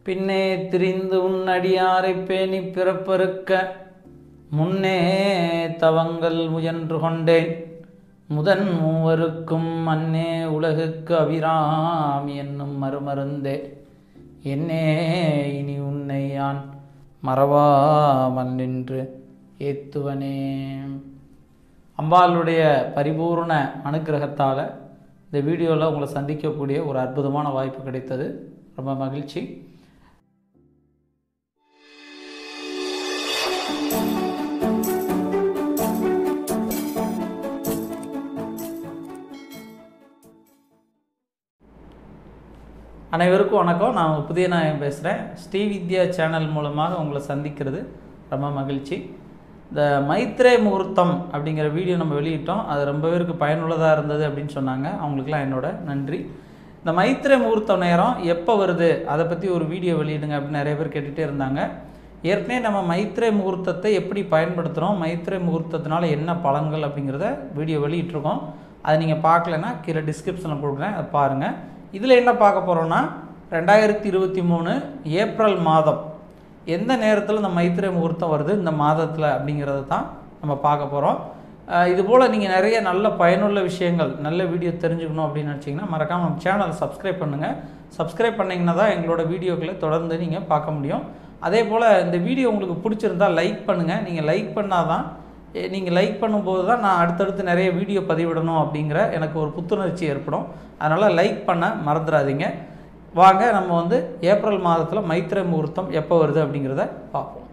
பின்னே திரிந்து உன் அடியாரைப் பேணி பிறப்பறுக்க முன்னே தவங்கள் முயன்று கொண்டேன் முதன் மூவருக்கும் அன்னே உலகுக்கு அபிராமி என்னும் மறுமருந்தே என்னே இனி உன்னை யான் மறவாமல் நின்று ஏத்துவனே அம்பாளுடைய பரிபூர்ண அனுக்கிரகத்தால் இந்த வீடியோவில் உங்களை சந்திக்கக்கூடிய ஒரு அற்புதமான வாய்ப்பு கிடைத்தது ரொம்ப மகிழ்ச்சி அனைவருக்கும் வணக்கம் நான் உங்க புதிய நாயகம் பேசுகிறேன் ஸ்ரீ வித்யா சேனல் மூலமாக உங்களை சந்திக்கிறது ரொம்ப மகிழ்ச்சி இந்த மைத்ரே முகூர்த்தம் அப்படிங்கிற வீடியோ நம்ம வெளியிட்டோம் அது ரொம்ப பேருக்கு பயனுள்ளதாக இருந்தது அப்படின்னு சொன்னாங்க அவங்களுக்குலாம் என்னோட நன்றி இந்த மைத்ரே முகூர்த்தம் நேரம் எப்போ வருது அதை பற்றி ஒரு வீடியோ வெளியிடுங்க அப்படின்னு நிறைய பேர் கேட்டுகிட்டே இருந்தாங்க ஏற்கனவே நம்ம மைத்ரே முகூர்த்தத்தை எப்படி பயன்படுத்துகிறோம் மைத்ரே முகூர்த்தத்தினால என்ன பலன்கள் அப்படிங்கிறத வீடியோ வெளியிட்டிருக்கோம் அதை நீங்கள் பார்க்கலன்னா கீழே டிஸ்கிரிப்ஷனில் கொடுக்குறேன் அதை பாருங்கள் இதில் என்ன பார்க்க போகிறோன்னா ரெண்டாயிரத்தி இருபத்தி மூணு ஏப்ரல் மாதம் எந்த நேரத்தில் இந்த மைத்திரை முகூர்த்தம் வருது இந்த மாதத்தில் அப்படிங்கிறத தான் நம்ம பார்க்க போகிறோம் இது போல் நீங்கள் நிறைய நல்ல பயனுள்ள விஷயங்கள் நல்ல வீடியோ தெரிஞ்சுக்கணும் அப்படின்னு நினச்சிங்கன்னா மறக்காமல் நம்ம சேனலை சப்ஸ்கிரைப் பண்ணுங்கள் சப்ஸ்கிரைப் பண்ணிங்கன்னா தான் எங்களோட வீடியோக்களை தொடர்ந்து நீங்கள் பார்க்க முடியும் அதே போல் இந்த வீடியோ உங்களுக்கு பிடிச்சிருந்தா லைக் பண்ணுங்கள் நீங்கள் லைக் பண்ணால் தான் நீங்கள் லைக் பண்ணும்போது தான் நான் அடுத்தடுத்து நிறைய வீடியோ பதிவிடணும் அப்படிங்கிற எனக்கு ஒரு புத்துணர்ச்சி ஏற்படும் அதனால் லைக் பண்ண மறந்துடாதீங்க வாங்க நம்ம வந்து ஏப்ரல் மாதத்தில் மைத்திரை முகூர்த்தம் எப்போ வருது அப்படிங்கிறத பார்ப்போம்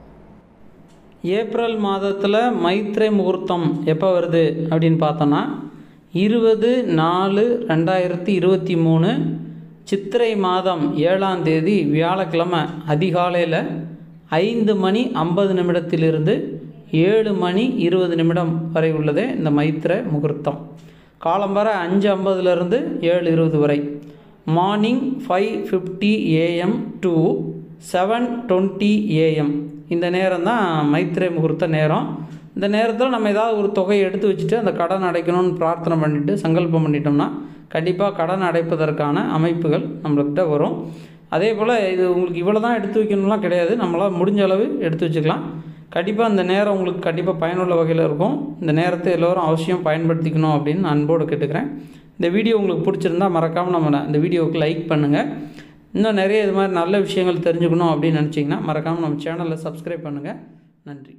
ஏப்ரல் மாதத்தில் மைத்திரை முகூர்த்தம் எப்போ வருது அப்படின்னு பார்த்தோன்னா இருபது நாலு ரெண்டாயிரத்தி இருபத்தி மூணு சித்திரை மாதம் ஏழாம் தேதி வியாழக்கிழமை அதிகாலையில் ஐந்து மணி ஐம்பது நிமிடத்திலிருந்து ஏழு மணி இருபது நிமிடம் வரை உள்ளதே இந்த மைத்திர முகூர்த்தம் காலம்பர அஞ்சு ஐம்பதுலேருந்து ஏழு இருபது வரை morning five fifty AM to seven twenty AM இந்த நேரம் தான் மைத்திரை முகூர்த்த நேரம் இந்த நேரத்தில் நம்ம ஏதாவது ஒரு தொகையை எடுத்து வச்சுட்டு அந்த கடன் அடைக்கணும்னு பிரார்த்தனை பண்ணிவிட்டு சங்கல்பம் பண்ணிட்டோம்னா கண்டிப்பாக கடன் அடைப்பதற்கான அமைப்புகள் நம்மள்கிட்ட வரும் அதே போல் இது உங்களுக்கு இவ்வளோ தான் எடுத்து வைக்கணும்லாம் கிடையாது நம்மளால் முடிஞ்ச அளவு எடுத்து வச்சுக்கலாம் கண்டிப்பாக இந்த நேரம் உங்களுக்கு கண்டிப்பாக பயனுள்ள வகையில் இருக்கும் இந்த நேரத்தை எல்லோரும் அவசியம் பயன்படுத்திக்கணும் அப்படின்னு நான் அன்போடு கேட்டுக்கிறேன் இந்த வீடியோ உங்களுக்கு பிடிச்சிருந்தா மறக்காமல் நம்ம இந்த வீடியோவுக்கு லைக் பண்ணுங்கள் இன்னும் நிறைய இது மாதிரி நல்ல விஷயங்கள் தெரிஞ்சுக்கணும் அப்படின்னு நினச்சிங்கன்னா மறக்காமல் நம்ம சேனலில் சப்ஸ்கிரைப் பண்ணுங்கள் நன்றி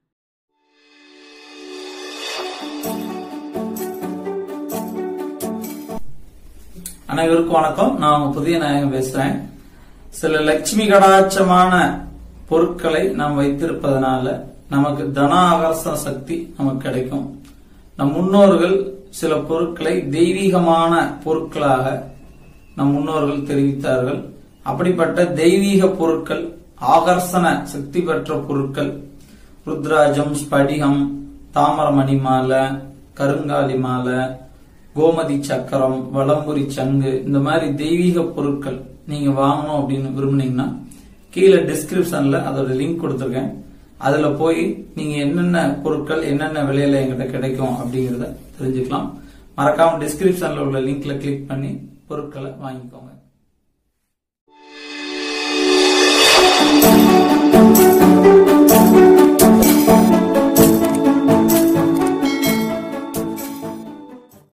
அனைவருக்கும் வணக்கம் நான் புதிய நாயகம் பேசுறேன் சில லட்சுமி கடாட்சமான பொருட்களை நாம் வைத்திருப்பதனால நமக்கு தன ஆகர்ஷண சக்தி நமக்கு கிடைக்கும் நம் முன்னோர்கள் சில பொருட்களை தெய்வீகமான பொருட்களாக நம் முன்னோர்கள் தெரிவித்தார்கள் அப்படிப்பட்ட தெய்வீக பொருட்கள் ஆகர்ஷண சக்தி பெற்ற பொருட்கள் ருத்ராஜம் ஸ்படிகம் தாமரமணி மாலை கருங்காலி மாலை கோமதி சக்கரம் வளம்புரி சங்கு இந்த மாதிரி தெய்வீக பொருட்கள் நீங்க வாங்கணும் அப்படின்னு விரும்புனீங்கன்னா கீழே டிஸ்கிரிப்ஷன்ல அதோட லிங்க் கொடுத்துருக்கேன் அதுல போய் நீங்க என்னென்ன பொருட்கள் என்னென்ன விலையில எங்கிட்ட கிடைக்கும் அப்படிங்கறத தெரிஞ்சுக்கலாம் மறக்காம டிஸ்கிரிப்ஷன்ல உள்ள லிங்க்ல கிளிக் பண்ணி பொருட்களை வாங்கிக்கோங்க